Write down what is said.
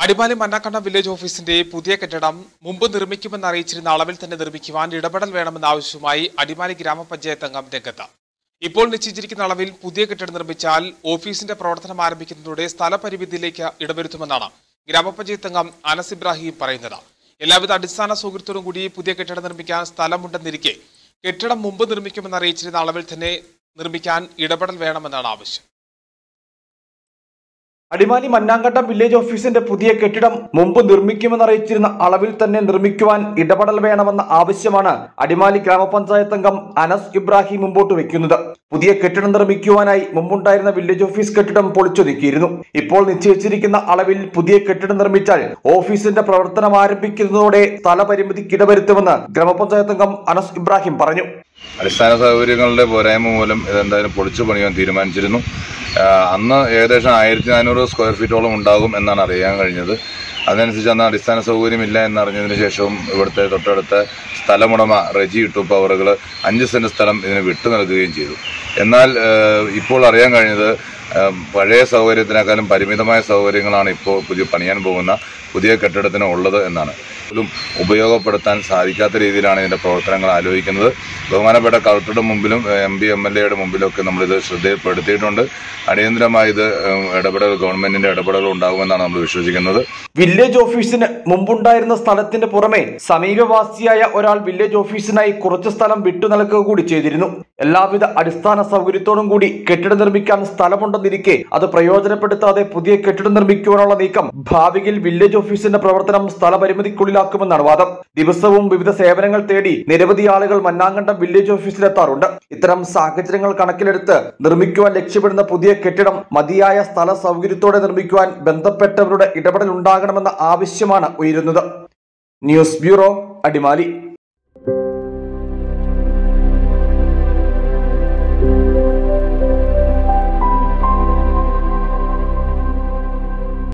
Adimali മന്നാക്കണ്ട village ഓഫീസിന്റെ പുതിയ കെട്ടിടം മുമ്പ് നിർമ്മിക്കുമെന്ന് അറിയിച്ചിരുന്ന അളവിൽ തന്നെ നിർമ്മിക്കുവാൻ ഇടപെടൽ വേണമെന്ന ആവശ്യവുമായി അടിമാലി ഗ്രാമപഞ്ചായത്ത് അംഗം രംഗത്ത് ഇപ്പോൾ നിശ്ചയിച്ചിരിക്കുന്ന അളവിൽ പുതിയ കെട്ടിടം നിർമ്മിച്ചാൽ ഓഫീസിന്റെ പ്രവർത്തനം ആരംഭിക്കുന്നതോടെ സ്ഥലപരിമിതിയിലേക്ക് ഇടവരുത്തുമെന്നാണ് ഗ്രാമപഞ്ചായത്ത് അംഗം അനസ് ഇബ്രാഹിം പറയുന്നത് എല്ലാവിധ അടിസ്ഥാന സൗകര്യത്തോടും കൂടി പുതിയ കെട്ടിടം നിർമ്മിക്കാൻ സ്ഥലമുണ്ടെന്നിരിക്കെ കെട്ടിടം മുമ്പ് നിർമ്മിക്കുമെന്ന് അറിയിച്ചിരുന്ന അളവിൽ തന്നെ നിർമ്മിക്കാൻ ഇടപെടൽ വേണമെന്നാണ് ആവശ്യം അടിമാലി മന്നാങ്കണ്ടം വില്ലേജ് ഓഫീസിന്റെ പുതിയ കെട്ടിടം മുമ്പ് നിർമ്മിക്കുമെന്നറിയിച്ചിരുന്ന അളവിൽ തന്നെ നിർമ്മിക്കുവാൻ ഇടപെടൽ വേണമെന്ന ആവശ്യമാണ് അടിമാലി ഗ്രാമപഞ്ചായത്ത് അംഗം അനസ് ഇബ്രാഹിം മുമ്പോട്ട് വെക്കുന്നത് പുതിയ കെട്ടിടം നിർമ്മിക്കുവാനായി മുമ്പുണ്ടായിരുന്ന വില്ലേജ് ഓഫീസ് കെട്ടിടം പൊളിച്ചൊതുക്കിയിരുന്നു ഇപ്പോൾ നിശ്ചയിച്ചിരിക്കുന്ന അളവിൽ പുതിയ കെട്ടിടം നിർമ്മിച്ചാൽ ഓഫീസിന്റെ പ്രവർത്തനം ആരംഭിക്കുന്നതോടെ സ്ഥലപരിമിതിക്ക് ഇടവരുത്തുമെന്ന് ഗ്രാമപഞ്ചായത്ത് അംഗം അനസ് ഇബ്രാഹിം പറഞ്ഞു അടിസ്ഥാന സൗകര്യങ്ങളുടെ പോരായ്മ മൂലം ഇതെന്തായാലും പൊളിച്ചു പണിയാൻ തീരുമാനിച്ചിരുന്നു ആ, അന്ന് ഏകദേശം ആയിരത്തി നാനൂറ് സ്ക്വയർ ഫീറ്റോളം ഉണ്ടാകും എന്നാണ് അറിയാൻ കഴിഞ്ഞത് അതനുസരിച്ച് അന്ന് അടിസ്ഥാന സൗകര്യമില്ല എന്നറിഞ്ഞതിന് ശേഷവും ഇവിടുത്തെ തൊട്ടടുത്ത സ്ഥലമുടമ റെജി ഇട്ടു പവറുകൾ അഞ്ച് സെൻറ്റ് സ്ഥലം ഇതിന് വിട്ടു നൽകുകയും ചെയ്തു എന്നാൽ ആ, ഇപ്പോൾ അറിയാൻ കഴിഞ്ഞത് ആ, പഴയ സൗകര്യത്തിനേക്കാളും പരിമിതമായ സൗകര്യങ്ങളാണ് ഇപ്പോൾ പുതിയ പണിയാൻ പോകുന്ന പുതിയ കെട്ടിടത്തിന് ഉള്ളത് എന്നാണ് പോലും ഉപയോഗപ്പെടുത്താൻ സാധിക്കാത്ത രീതിയിലാണ് ഇതിൻ്റെ പ്രവർത്തനങ്ങൾ ആലോചിക്കുന്നത് ബഹുമാനപ്പെട്ട കളക്ടറുടെ മുമ്പിലും എം പി എം എൽ എയുടെ മുമ്പിലൊക്കെ നമ്മളിത് ശ്രദ്ധയിൽപ്പെടുത്തിയിട്ടുണ്ട് അടിയന്തരമായി ഇത് ഏഹ്, ഇടപെടൽ ഗവൺമെന്റിന്റെ ഇടപെടൽ ഉണ്ടാകുമെന്നാണ് നമ്മൾ വിശ്വസിക്കുന്നത് വില്ലേജ് ഓഫീസിന് മുമ്പുണ്ടായിരുന്ന സ്ഥലത്തിന് പുറമെ സമീപവാസിയായ ഒരാൾ വില്ലേജ് ഓഫീസിനായി കുറച്ച് സ്ഥലം വിട്ടു നൽകുക കൂടി ചെയ്തിരുന്നു എല്ലാവിധ അടിസ്ഥാന സൗകര്യത്തോടും കൂടി കെട്ടിടം നിർമ്മിക്കാൻ സ്ഥലമുണ്ടെന്നിരിക്കെ അത് പ്രയോജനപ്പെടുത്താതെ പുതിയ കെട്ടിടം നിർമ്മിക്കുവാനുള്ള നീക്കം ഭാവിയിൽ വില്ലേജ് ഓഫീസിന്റെ പ്രവർത്തനം സ്ഥലപരിമിതിക്കുള്ളിലാക്കുമെന്നാണ് വാദം ദിവസവും വിവിധ സേവനങ്ങൾ തേടി നിരവധി ആളുകൾ മന്നാങ്കണ്ടം വില്ലേജ് ഓഫീസിലെത്താറുണ്ട് ഇത്തരം സാഹചര്യങ്ങൾ കണക്കിലെടുത്ത് നിർമ്മിക്കുവാൻ ലക്ഷ്യമിടുന്ന പുതിയ കെട്ടിടം മതിയായ സ്ഥല സൗകര്യത്തോടെ നിർമ്മിക്കുവാൻ ബന്ധപ്പെട്ടവരുടെ ഇടപെടൽ ഉണ്ടാകണമെന്ന ആവശ്യമാണ് ഉയരുന്നത് ന്യൂസ് ബ്യൂറോ അടിമാലി